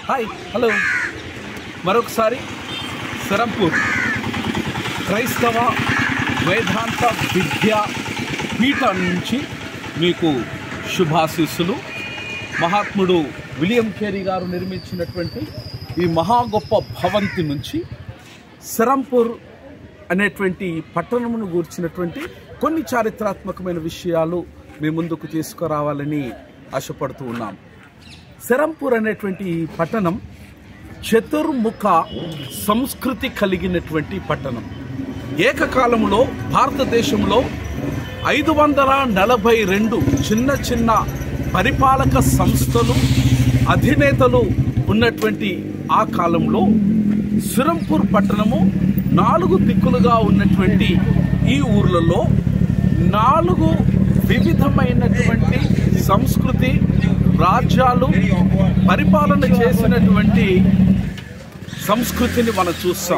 hi hello మరొకసారి సరంపూర్ క్రైస్తవ వేదాంత విద్యా పీఠం నుంచి మీకు శుభాశీస్సులు మహాత్ముడు విలియం కేరీ గారు నిర్మించినటువంటి ఈ మహా గొప్ప భవంతి నుంచి సరంపూర్ అనేటువంటి పట్టణమును గూర్చినటువంటి కొన్ని చారిత్రాత్మకమైన విషయాలు మీ ముందుకు తీసుకురావాలని ఆశపడుతూ ఉన్నాం సెరంపూర్ అనేటువంటి ఈ పట్టణం చతుర్ముఖ సంస్కృతి కలిగినటువంటి పట్టణం ఏకకాలంలో భారతదేశంలో ఐదు వందల నలభై రెండు చిన్న చిన్న పరిపాలక సంస్థలు అధినేతలు ఉన్నటువంటి ఆ కాలంలో సిరంపూర్ పట్టణము నాలుగు దిక్కులుగా ఉన్నటువంటి ఈ ఊర్లలో నాలుగు వివిధమైనటువంటి సంస్కృతి రాజ్యాలు పరిపాలన చేసినటువంటి సంస్కృతిని మనం చూస్తాం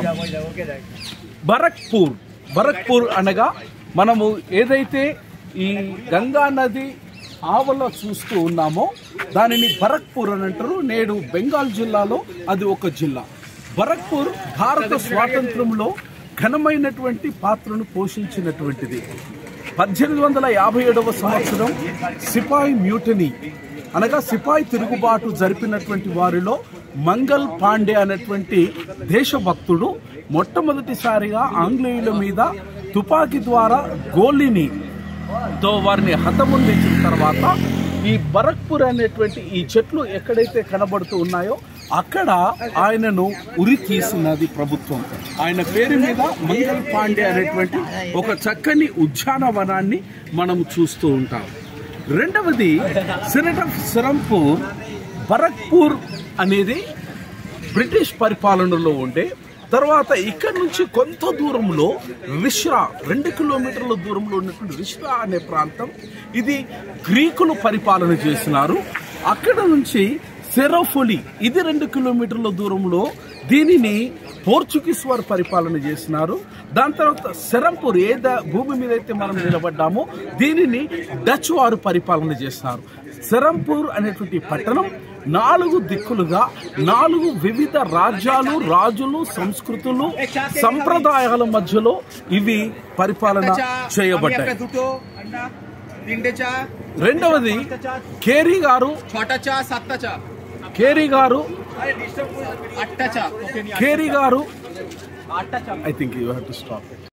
బరక్పూర్ బరక్పూర్ అనగా మనము ఏదైతే ఈ గంగా నది ఆవల చూస్తూ ఉన్నామో దానిని బరక్పూర్ అని అంటారు నేడు బెంగాల్ జిల్లాలో అది ఒక జిల్లా బరక్పూర్ భారత స్వాతంత్రంలో ఘనమైనటువంటి పాత్రను పోషించినటువంటిది పద్దెనిమిది వందల యాభై ఏడవ సంవత్సరం సిపాయి మ్యూటనీ అనగా సిపాయి తిరుగుబాటు జరిపినటువంటి వారిలో మంగల్ పాండే అనేటువంటి దేశభక్తుడు మొట్టమొదటిసారిగా ఆంగ్లేయుల మీద తుపాకీ ద్వారా గోలిని తో వారిని హతముందించిన తర్వాత ఈ బరక్పూర్ అనేటువంటి ఈ చెట్లు ఎక్కడైతే కనబడుతూ ఉన్నాయో అక్కడ ఆయనను ఉరి తీసినది ప్రభుత్వం ఆయన పేరు మీద మంగల్ పాండే అనేటువంటి ఒక చక్కని ఉద్యానవనాన్ని మనం చూస్తూ ఉంటాం రెండవది సినట్ ఆఫ్ సిరంపూర్ బరక్పూర్ అనేది బ్రిటిష్ పరిపాలనలో ఉండే తర్వాత ఇక్కడ నుంచి కొంత దూరంలో రిష్రా రెండు కిలోమీటర్ల దూరంలో ఉన్నటువంటి రిష్రా అనే ప్రాంతం ఇది గ్రీకులు పరిపాలన చేసినారు అక్కడ నుంచి సెరోఫొలి ఇది రెండు కిలోమీటర్ల దూరంలో దీనిని పోర్చుగీస్ వారు పరిపాలన చేసినారు దాని తర్వాత సెరంపూర్ ఏ ద- భూమి మీద అయితే మనం నిలబడ్డామో దీనిని డచ్ వారు పరిపాలన చేసినారు సెరంపూర్ అనేటువంటి పట్టణం నాలుగు దిక్కులుగా నాలుగు వివిధ రాజ్యాలు రాజులు సంస్కృతులు సంప్రదాయాల మధ్యలో ఇవి పరిపాలన చేయబడ్డాయి দুটো আন্ডা তিনটে চা రెండవది కేరీ గారు ছটা চা সাতটা চা కేరీ గారు আটটা চা ওকে নিয়ে కేరీ గారు আটটা চা I think you have to stop